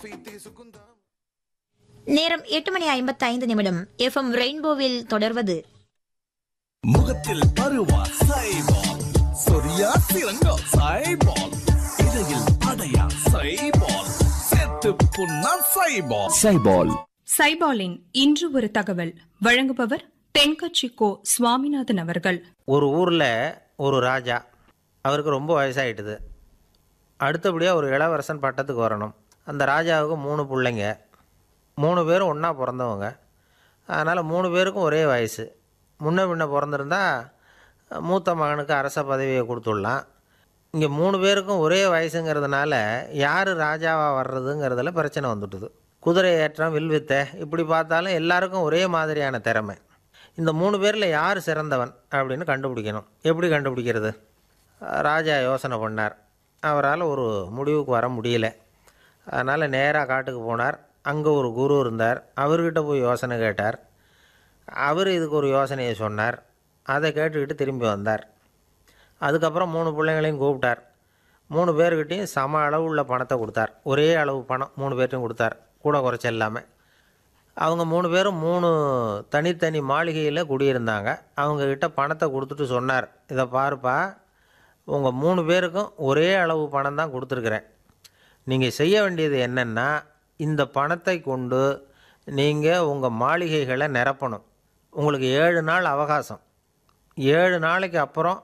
coffee తీసుకుందాం நேரம் எட்டு மணி ஐம்பத்தி ஐந்து நிமிடம் எஃப்எம் ரெயின்போவில் தொடர்வது முகத்தில் பருவா சைபால் சொரியா சிறங்கோ சைபால் இடையில் அடையா சைபால் செத்து புண்ணா சைபால் சைபால் சைபாலின் இன்று ஒரு தகவல் வழங்குபவர் தென்கட்சி கோ சுவாமிநாதன் அவர்கள் ஒரு ஊரில் ஒரு ராஜா அவருக்கு ரொம்ப வயசாயிட்டுது அடுத்தபடியாக ஒரு இளவரசன் பட்டத்துக்கு வரணும் அந்த ராஜாவுக்கு மூணு பிள்ளைங்க மூணு பேரும் ஒன்றா பிறந்தவங்க அதனால் மூணு பேருக்கும் ஒரே வயசு முன்ன பின்ன பிறந்திருந்தா மூத்த மகனுக்கு அரச பதவியை கொடுத்துடலாம் இங்கே மூணு பேருக்கும் ஒரே வயசுங்கிறதுனால யார் ராஜாவாக வர்றதுங்கிறதுல பிரச்சனை வந்துட்டுது குதிரை ஏற்றம் வில்வித்தை இப்படி பார்த்தாலும் எல்லாருக்கும் ஒரே மாதிரியான திறமை இந்த மூணு பேரில் யார் சிறந்தவன் அப்படின்னு கண்டுபிடிக்கணும் எப்படி கண்டுபிடிக்கிறது ராஜா யோசனை பண்ணார் அவரால் ஒரு முடிவுக்கு வர முடியல அதனால் நேராக காட்டுக்கு போனார் அங்கே ஒரு குரு இருந்தார் அவர்கிட்ட போய் யோசனை கேட்டார் அவர் இதுக்கு ஒரு யோசனையை சொன்னார் அதை கேட்டுக்கிட்டு திரும்பி வந்தார் அதுக்கப்புறம் மூணு பிள்ளைங்களையும் கூப்பிட்டார் மூணு பேர்கிட்டையும் சம அளவு உள்ள பணத்தை கொடுத்தார் ஒரே அளவு பணம் மூணு பேர்ட்டையும் கொடுத்தார் கூட குறைச்ச இல்லாமல் அவங்க மூணு பேரும் மூணு தனித்தனி மாளிகையில் குடியிருந்தாங்க அவங்கக்கிட்ட பணத்தை கொடுத்துட்டு சொன்னார் இதை பாருப்பா உங்கள் மூணு பேருக்கும் ஒரே அளவு பணம் தான் கொடுத்துருக்குறேன் நீங்கள் செய்ய வேண்டியது என்னென்னா இந்த பணத்தை கொண்டு நீங்கள் உங்கள் மாளிகைகளை நிரப்பணும் உங்களுக்கு ஏழு நாள் அவகாசம் ஏழு நாளைக்கு அப்புறம்